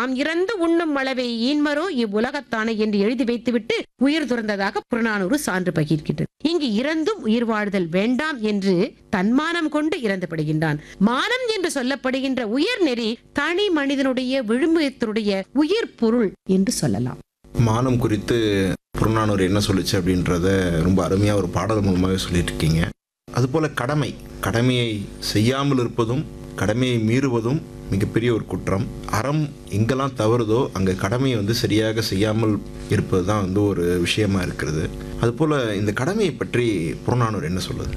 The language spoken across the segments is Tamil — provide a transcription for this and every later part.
தாம் இறந்து உண்ணும் அளவை ஈன்மரோ இவ்வுலகத்தானே என்று எழுதி வைத்துவிட்டு உயிர் துறந்ததாக புறநானூறு சான்று பகிர்கின்றது இங்கு இறந்தும் உயிர் வாழ்தல் வேண்டாம் என்று தன்மானம் கொண்டு இறந்துபடுகின்றான் மானம் என்று சொல்லப்படுகின்ற உயர் நெறி தனி மனிதனுடைய விழுமியத்தினுடைய உயிர் பொருள் என்று சொல்லலாம் மானம் குறித்து புறநானூறு என்ன சொல்லுச்சு அப்படின்றத ரொம்ப அருமையாக ஒரு பாடல் மூலமாகவே சொல்லிட்டு இருக்கீங்க அதுபோல் கடமை கடமையை செய்யாமல் இருப்பதும் கடமையை மீறுவதும் மிகப்பெரிய ஒரு குற்றம் அறம் எங்கெல்லாம் தவறுதோ அங்கே கடமையை வந்து சரியாக செய்யாமல் இருப்பது தான் வந்து ஒரு விஷயமா இருக்கிறது அதுபோல் இந்த கடமையை பற்றி புறநானூறு என்ன சொல்லுது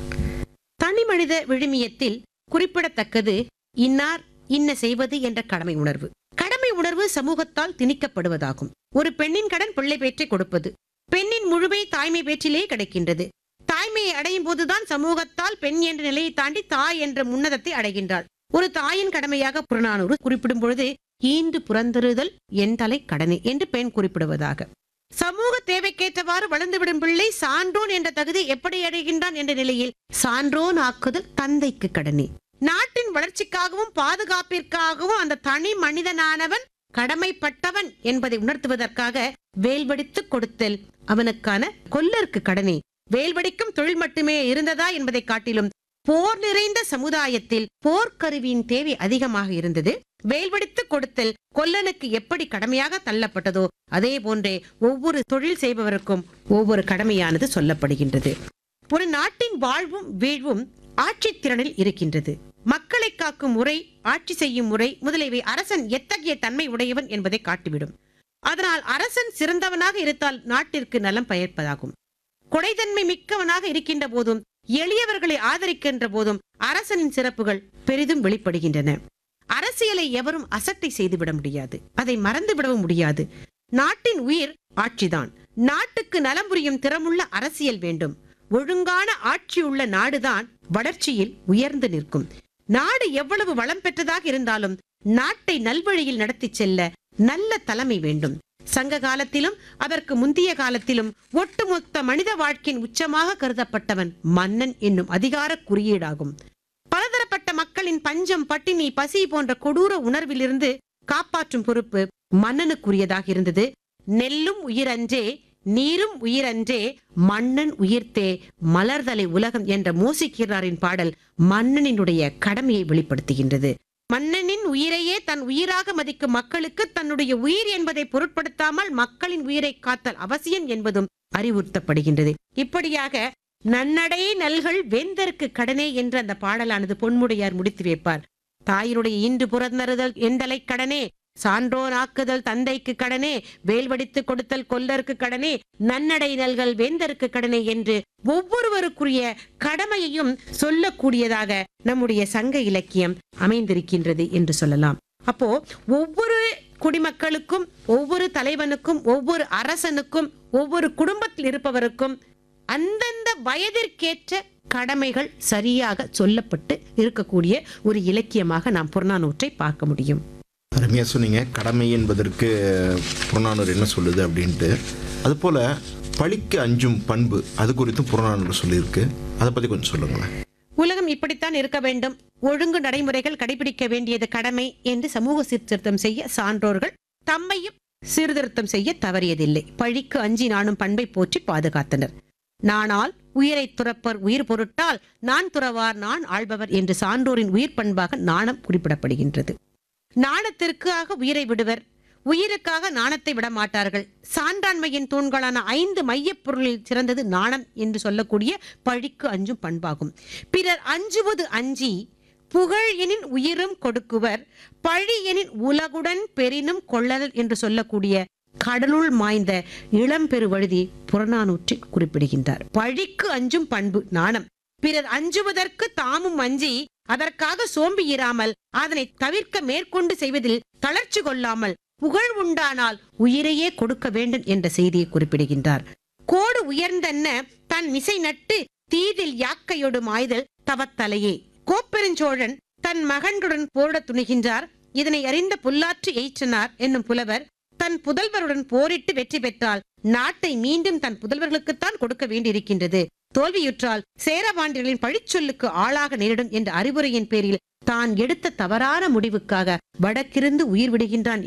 தனி மனித விழுமியத்தில் குறிப்பிடத்தக்கது இன்னார் இன்ன செய்வது என்ற கடமை உணர்வு கடமை உணர்வு சமூகத்தால் திணிக்கப்படுவதாகும் ஒரு பெண்ணின் கடன் பிள்ளை பேற்றை கொடுப்பது பெண்ணின் முழுமை தாய்மை பேற்றிலே கிடைக்கின்றது தாய்மையை அடையும் போதுதான் சமூகத்தால் பெண் என்ற நிலையை தாண்டி தாய் என்ற முன்னதத்தை அடைகின்றாள் ஒரு தாயின் கடமையாக புறநானூறு குறிப்பிடும் பொழுது ஈண்டு புறந்தருதல் என் தலை கடனே என்று பெண் குறிப்பிடுவதாக சமூக தேவைக்கேற்றவாறு வளர்ந்துவிடும் பிள்ளை சான்றோன் என்ற தகுதி எப்படி அடைகின்றான் என்ற நிலையில் சான்றோன் ஆக்குதல் தந்தைக்கு கடனே நாட்டின் வளர்ச்சிக்காகவும் பாதுகாப்பிற்காகவும் அந்த தனி மனிதனானவன் கடமைப்பட்டவன் என்பதை உணர்த்துவதற்காக வேல்வடித்து கொடுத்தல் அவனுக்கான கொல்லருக்கு கடனே வேல்வடிக்கும் தொழில் மட்டுமே இருந்ததா என்பதை காட்டிலும் போர் நிறைந்த சமுதாயத்தில் போர்க்கருவியின் தேவை அதிகமாக இருந்தது வேல்வடித்து கொடுத்தல் கொல்லனுக்கு எப்படி கடமையாக தள்ளப்பட்டதோ அதே போன்றே ஒவ்வொரு தொழில் செய்பவருக்கும் ஒவ்வொரு கடமையானது சொல்லப்படுகின்றது ஒரு நாட்டின் வாழ்வும் வீழ்வும் ஆட்சித் திறனில் இருக்கின்றது மக்களை காக்கும் முறை ஆட்சி செய்யும் முறை முதலியவை அரசன் எத்தகைய தன்மை உடையவன் என்பதை காட்டிவிடும் அதனால் அரசன் சிறந்தவனாக இருந்தால் நாட்டிற்கு நலம் பயப்பதாகும் கொடைத்தன்மை மிக்கவனாக இருக்கின்ற போதும் எளியவர்களை ஆதரிக்கின்ற போதும் அரசனின் சிறப்புகள் பெரிதும் வெளிப்படுகின்றன அரசியலை எவரும் அசட்டை செய்துவிட முடியாது அதை மறந்துவிடவும் முடியாது நாட்டின் உயிர் ஆட்சிதான் நாட்டுக்கு நலம் புரியும் திறமுள்ள அரசியல் வேண்டும் ஒழுங்கான ஆட்சியுள்ள நாடுதான் வளர்ச்சியில் உயர்ந்து நிற்கும் நாடு எவ்வளவு வளம் பெற்றதாக இருந்தாலும் நாட்டை நல்வழியில் நடத்திச் செல்ல நல்ல தலைமை வேண்டும் சங்க காலத்திலும் அதற்கு முந்தைய காலத்திலும் ஒட்டுமொத்த மனித வாழ்க்கையின் உச்சமாக கருதப்பட்டவன் மன்னன் என்னும் அதிகார குறியீடாகும் பலதரப்பட்ட மக்களின் பஞ்சம் பட்டினி பசி போன்ற கொடூர உணர்விலிருந்து காப்பாற்றும் பொறுப்பு மன்னனுக்குரியதாக இருந்தது நெல்லும் உயிரன்றே நீரும் உயிரன்றே மன்னன் உயிர்த்தே மலர்தலை உலகம் என்ற மோசிக்கிறாரின் பாடல் மன்னனினுடைய கடமையை வெளிப்படுத்துகின்றது மன்னனின் உயிரையே தன் உயிராக மதிக்கும் மக்களுக்கு தன்னுடைய உயிர் என்பதை பொருட்படுத்தாமல் மக்களின் உயிரை காத்தல் அவசியம் என்பதும் அறிவுறுத்தப்படுகின்றது இப்படியாக நன்னடை நல்கள் வேந்தருக்கு கடனே என்று அந்த பாடலானது பொன்முடையார் முடித்து வைப்பார் தாயினுடைய ஈன்று புறந்தறுதல் எந்தலை கடனே சான்றோன் ஆக்குதல் தந்தைக்கு கடனே வேல்வடித்து கொடுத்தல் கொல்லருக்கு கடனே நன்னடை நல்கள் வேந்தருக்கு கடனே என்று ஒவ்வொருவருக்குரிய கடமையையும் சொல்லக்கூடியதாக நம்முடைய சங்க இலக்கியம் அமைந்திருக்கின்றது என்று சொல்லலாம் அப்போ ஒவ்வொரு குடிமக்களுக்கும் ஒவ்வொரு தலைவனுக்கும் ஒவ்வொரு அரசனுக்கும் ஒவ்வொரு குடும்பத்தில் இருப்பவருக்கும் அந்தந்த வயதிற்கேற்ற கடமைகள் சரியாக சொல்லப்பட்டு இருக்கக்கூடிய ஒரு இலக்கியமாக நாம் புறநானூற்றை பார்க்க முடியும் அருமையாக சொன்னீங்க கடமை என்பதற்கு புறநானூறு என்ன சொல்லுது அப்படின்ட்டு அதுபோல் பழிக்கு அஞ்சும் பண்பு அது குறித்தும் புறநானூறு சொல்லியிருக்கு அதை பற்றி கொஞ்சம் சொல்லுங்களேன் உலகம் இப்படித்தான் இருக்க வேண்டும் ஒழுங்கு நடைமுறைகள் கடைபிடிக்க வேண்டியது கடமை என்று சமூக சீர்திருத்தம் செய்ய சான்றோர்கள் தம்மையும் சீர்திருத்தம் செய்ய தவறியதில்லை பழிக்கு அஞ்சி நானும் பண்பை போற்றி பாதுகாத்தனர் நானால் உயிரை துறப்பர் உயிர் பொருட்டால் நான் துறவார் நான் ஆள்பவர் என்று சான்றோரின் உயிர் பண்பாக நாணம் குறிப்பிடப்படுகின்றது நாணத்திற்காக உயிரை விடுவர் உயிருக்காக நாணத்தை விட மாட்டார்கள் சான்றாண்மையின் தூண்களான ஐந்து மையப் பொருளில் சிறந்தது நாணம் என்று சொல்லக்கூடிய பழிக்கு அஞ்சும் பண்பாகும் பிறர் அஞ்சுவது அஞ்சி புகழ் எனின் உயிரும் கொடுக்குவர் பழி எனின் உலகுடன் பெரினும் கொள்ளல் என்று சொல்லக்கூடிய கடலுள் மாய்ந்த இளம்பெருவழுதி புறநானூற்றில் குறிப்பிடுகின்றார் பழிக்கு அஞ்சும் பண்பு நாணம் பிறர் அஞ்சுவதற்கு தாமும் அஞ்சி அதற்காக சோம்பியிராமல் அதனை தவிர்க்க மேற்கொண்டு செய்வதில் தளர்ச்சி கொள்ளாமல் புகழ் உண்டானால் உயிரையே கொடுக்க வேண்டும் என்ற செய்தியை குறிப்பிடுகின்றார் கோடு உயர்ந்தன்ன தன் மிசை நட்டு தீதில் யாக்கையொடு மாய்தல் தவத்தலையே கோப்பெருஞ்சோழன் தன் மகன்களுடன் போரிடத் துணிகின்றார் இதனை அறிந்த புல்லாற்று எயிற்றனார் என்னும் புலவர் தன் புதல்வருடன் போரிட்டு வெற்றி பெற்றால் நாட்டை மீண்டும் தன் புதல்வர்களுக்குத்தான் கொடுக்க வேண்டியிருக்கின்றது தோல்வியுற்றால் சேரபாண்டியர்களின் பழிச்சொல்லுக்கு ஆளாக நேரிடும் என்ற அறிவுரையின் பேரில் தான் எடுத்த தவறான முடிவுக்காக வடக்கிருந்து உயிர் விடுகின்றான்